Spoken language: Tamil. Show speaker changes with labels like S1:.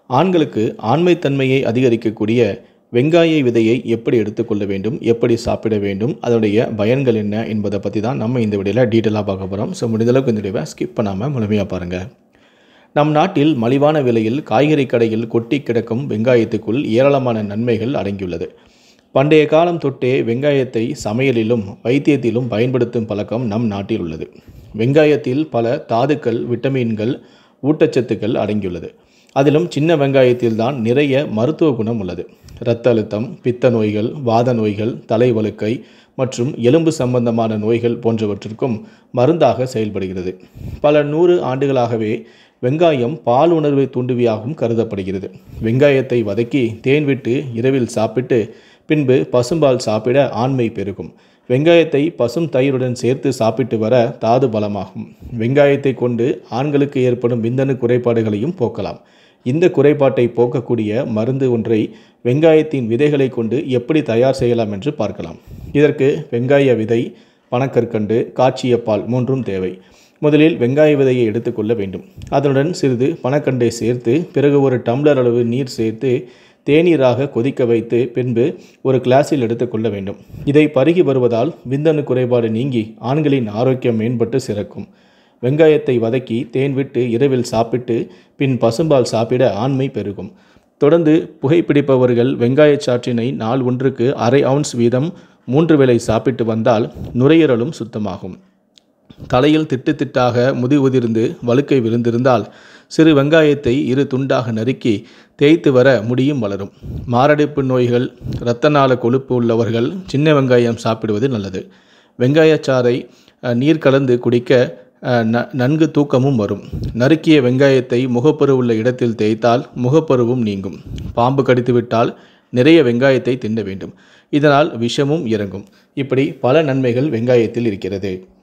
S1: ஆண்களுக்கு ஆண்மைத்தன்மையை அதிகரிக்கக்கூடிய வெங்காய விதையை எப்படி எடுத்துக்கொள்ள வேண்டும் எப்படி சாப்பிட வேண்டும் அதனுடைய பயன்கள் என்ன என்பதை பற்றி தான் நம்ம இந்த வீடியோவில் டீட்டெயிலாக பார்க்க போகிறோம் ஸோ முடிந்தளவுக்கு இந்த வீடியோவை ஸ்கிப் பண்ணாமல் முழுமையாக பாருங்கள் நம் நாட்டில் மலிவான விலையில் காய்கறி கடையில் கொட்டி கிடக்கும் வெங்காயத்துக்குள் ஏராளமான நன்மைகள் அடங்கியுள்ளது பண்டைய காலம் தொட்டே வெங்காயத்தை சமையலிலும் வைத்தியத்திலும் பயன்படுத்தும் பழக்கம் நம் நாட்டில் உள்ளது வெங்காயத்தில் பல தாதுக்கள் விட்டமின்கள் ஊட்டச்சத்துக்கள் அடங்கியுள்ளது அதிலும் சின்ன வெங்காயத்தில் தான் நிறைய மருத்துவ குணம் உள்ளது இரத்த அழுத்தம் பித்த நோய்கள் வாத நோய்கள் தலைவழுக்கை மற்றும் எலும்பு சம்பந்தமான நோய்கள் போன்றவற்றிற்கும் மருந்தாக செயல்படுகிறது பல நூறு ஆண்டுகளாகவே வெங்காயம் பால் உணர்வை தூண்டுவியாகவும் கருதப்படுகிறது வெங்காயத்தை வதக்கி தேன் விட்டு இரவில் சாப்பிட்டு பின்பு பசும்பால் சாப்பிட ஆண்மை பெருகும் வெங்காயத்தை பசும் தயிருடன் சேர்த்து சாப்பிட்டு வர தாது பலமாகும் வெங்காயத்தை கொண்டு ஆண்களுக்கு ஏற்படும் விந்தணு குறைபாடுகளையும் போக்கலாம் இந்த குறைபாட்டை போக்கக்கூடிய மருந்து ஒன்றை வெங்காயத்தின் விதைகளை கொண்டு எப்படி தயார் செய்யலாம் என்று பார்க்கலாம் இதற்கு வெங்காய விதை பனக்கற்கண்டு காய்ச்சிய பால் மூன்றும் தேவை முதலில் வெங்காய விதையை எடுத்துக்கொள்ள வேண்டும் அதனுடன் சிறிது பனக்கண்டை சேர்த்து பிறகு ஒரு டம்ளர் அளவு நீர் சேர்த்து தேநீராக கொதிக்க வைத்து பின்பு ஒரு கிளாஸில் எடுத்துக்கொள்ள வேண்டும் இதை பருகி வருவதால் விந்தணு குறைபாடு நீங்கி ஆண்களின் ஆரோக்கியம் மேம்பட்டு சிறக்கும் வெங்காயத்தை வதக்கி தேன் விட்டு இரவில் சாப்பிட்டு பின் பசும்பால் சாப்பிட ஆண்மை பெருகும் தொடர்ந்து புகைப்பிடிப்பவர்கள் வெங்காயச் சாற்றினை நாள் ஒன்றுக்கு அரை அவுன்ஸ் வீதம் மூன்று வேளை சாப்பிட்டு வந்தால் நுரையீரலும் சுத்தமாகும் தலையில் திட்டு திட்டாக முதி உதிர்ந்து வழுக்கை விழுந்திருந்தால் சிறு வெங்காயத்தை இரு துண்டாக நறுக்கி தேய்த்து வர முடியும் வளரும் மாரடைப்பு நோய்கள் இரத்த நாள கொழுப்பு உள்ளவர்கள் சின்ன வெங்காயம் சாப்பிடுவது நல்லது வெங்காயச்சாறை அஹ், நீர் கலந்து குடிக்க அஹ், ந நன்கு தூக்கமும் வரும் நறுக்கிய வெங்காயத்தை முகப்பரு உள்ள இடத்தில் தேய்த்தால் முகப்பருவும் நீங்கும் பாம்பு கடித்துவிட்டால் நிறைய வெங்காயத்தை தின்ன வேண்டும் இதனால் விஷமும் இறங்கும் இப்படி பல நன்மைகள் வெங்காயத்தில் இருக்கிறது